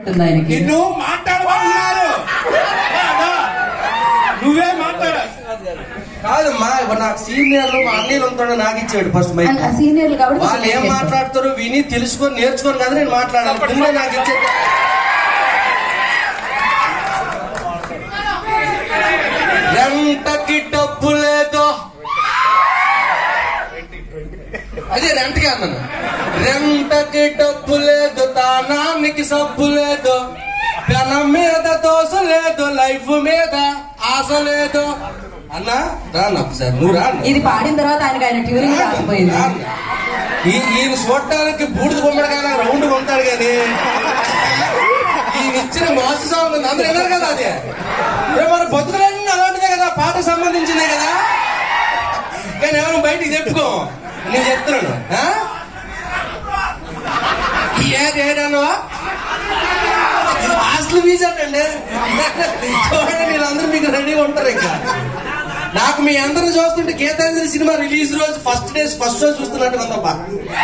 ఉంటుంది ఆయనకి నిన్ను మాట్లాడమన్నారు కాదా? నువ్వే మాట్లాడా కాదమ్మా ఇప్పుడు నాకు సీనియర్లు మా అన్నీలు ఉంటాడు నాకు ఇచ్చాడు ఫస్ట్ మైక్ ఆ సీనియర్లు కాబట్టి వాళ్ళు ఏం మాట్లాడతారో విని తెలుసుకొని నేర్చుకొని కదా నేను మాట్లాడాలి ముందే నాకు ఇచ్చాడు రెంటకి డబ్బు లేదు అదే రెంట్కి అన్నాను రెంటకి డబ్బు లేదు దానానికి సబ్బు లేదు పెనం మీద దోశ లేదు లైఫ్ మీద ఆశ లేదు అన్నా రాను ఒకసారి నువ్వు రా అన్న. ఇది పాడిన తర్వాత ఆయనకి ఆయన ట్యూరింగ్ రాసిపోయింది రా అన్న. ఈ- ఈయన చూడటానికి బూడిద గుమ్మడికాయ రౌండ్ ఉంటాడు కానీ ఈయన ఇచ్చిన మోస సాంగ్ ఉంది అందరూ విన్నారు కదా అది ఏ మన బతుకులన్నీ అలాంటిదే కదా పాట సంబంధించిందే కదా కానీ ఎవరు బయటికి చెప్పుకో నేను చెప్తున్నాను ఆ? ఏది ఏదన్నావా హాస్టల్ ఫీజు అంటండి చూడండి వీళ్ళందరూ మీకు రెడీగా ఉంటారు ఇంకా నాకు మీ అందరూ చూస్తుంటే గీతాంజలి సినిమా రిలీజ్ రోజు ఫస్ట్ డే ఫస్ట్ రోజు చూస్తున్నట్టు ఉందబ్బా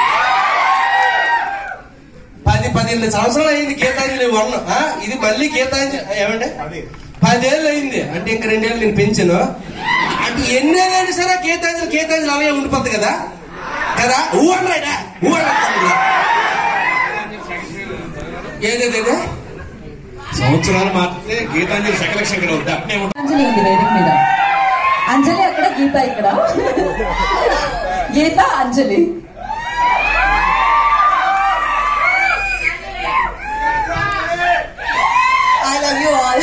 పది పదిహేను సంవత్సరాలు అయింది గీతాంజలి వన్ ఆ? ఇది మళ్ళీ గీతాంజలి ఏమంటే పదేళ్ళు అయింది అంటే ఇంక రెండేళ్ళు నేను పెంచాను అంటే ఎన్నేళ్ళు సరే గీతాంజలి గీతాంజలి అలాగే ఉండిపోద్ది కదా కదా ఊ అనరాడా ఊ అనరా ఏదేదే సంవత్సరాలు మాత్రమే గీతాంజలి సకల శంకర వద్ద అట్నే ఉంటుంది. అంజలి ఉంది వేదిక మీద అంజలి అక్కడ గీత ఇక్కడ Geetha Anjali I love you all.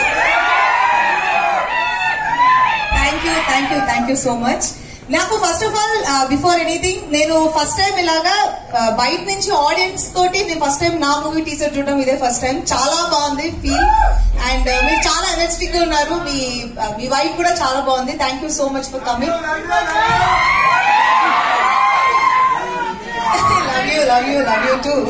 Thank you thank you thank you so much నాకు first of all before anything నేను ఫస్ట్ టైం ఇలాగా uh, బయట నుంచి ఆడియన్స్ తోటి నేను ఫస్ట్ టైం నా మూవీ టీచర్ చూడడం ఇదే ఫస్ట్ టైం చాలా బాగుంది ఫీల్ అండ్ మీరు చాలా ఎనర్జెటిక్ గా ఉన్నారు మీ uh, మీ వైఫ్ కూడా చాలా బాగుంది thank you so much for coming love you love you love you too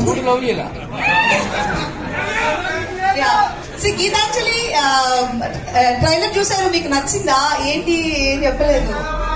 see Geethanjali trailer చూసారు మీకు నచ్చిందా ఏంటి ఏం చెప్పలేదు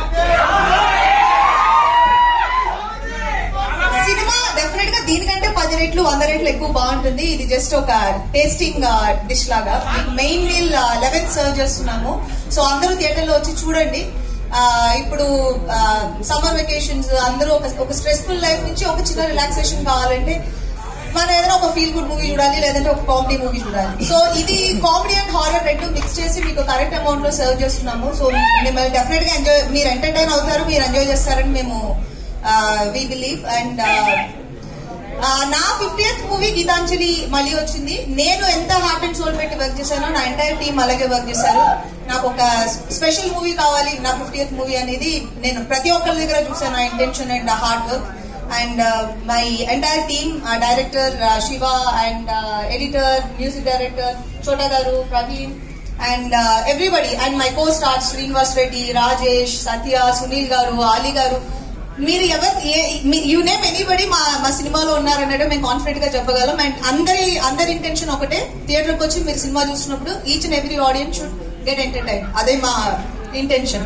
సినిమా డెఫినెట్ గా దీనికంటే పది రెట్లు వంద రెట్లు ఎక్కువ బాగుంటుంది ఇది జస్ట్ ఒక టేస్టింగ్ డిష్ లాగా మీకు మెయిన్ మీల్ లెవెన్ సర్వ్ చేస్తున్నాము సో అందరూ థియేటర్ లో వచ్చి చూడండి ఆ, ఇప్పుడు సమ్మర్ వెకేషన్స్ అందరూ ఒక ఒక స్ట్రెస్ఫుల్ లైఫ్ నుంచి ఒక చిన్న రిలాక్సేషన్ కావాలంటే మనం ఏదైనా ఒక ఫీల్ గుడ్ మూవీ చూడాలి లేదంటే ఒక కామెడీ మూవీ చూడాలి సో ఇది కామెడీ అండ్ హారర్ రెండు మిక్స్ చేసి మీకు కరెక్ట్ అమౌంట్ లో సర్వ్ చేస్తున్నాము సో మిమ్మల్ని డెఫినెట్ గా ఎంజాయ్ మీరు ఎంటర్టైన్ అవుతారు మీరు ఎంజాయ్ చేస్తారని మేము వి బిలీవ్ అండ్ నా ఫిఫ్టీయత్ మూవీ గీతాంజలి మళ్ళీ వచ్చింది నేను ఎంత హార్ట్ అండ్ సోల్ పెట్టి వర్క్ చేశానో నా ఎంటైర్ టీం అలాగే వర్క్ చేశారు నాకు ఒక స్పెషల్ మూవీ కావాలి నా ఫిఫ్టీయత్ మూవీ అనేది నేను ప్రతి ఒక్కరి దగ్గర చూసాను నా intention and hard work and my entire team director Shiva and editor music director Chota garu Praveen and everybody and my co star Srinivas Reddy Rajesh Satya Sunil garu Ali గారు మీరు ఎవరు యూ నేమ్ ఎనీబడి మా మా సినిమాలో ఉన్నారన్నట్టు మేము కాన్ఫిడెంట్ గా చెప్పగలం అండ్ అందరి అందరి ఇంటెన్షన్ ఒకటే థియేటర్ కి వచ్చి మీరు సినిమా చూసినప్పుడు each and every audience should get entertain అదే మా intention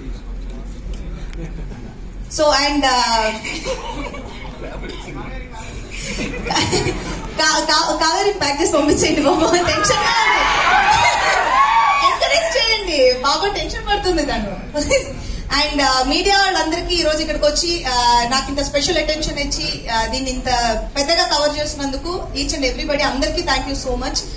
so and Kaveri pack చేసి పంపించేయండి బాబా టెన్షన్ ఎంకరేజ్ చేయండి బాబా టెన్షన్ పడుతుంది తను అండ్ మీడియా వాళ్ళందరికీ ఈ రోజు ఇక్కడికి వచ్చి ఆ, నాకు ఇంత స్పెషల్ అటెన్షన్ ఇచ్చి ఆ, దీన్ని ఇంత పెద్దగా కవర్ చేసినందుకు ఈచ్ అండ్ ఎవ్రీబడి అందరికీ థ్యాంక్ యూ సో మచ్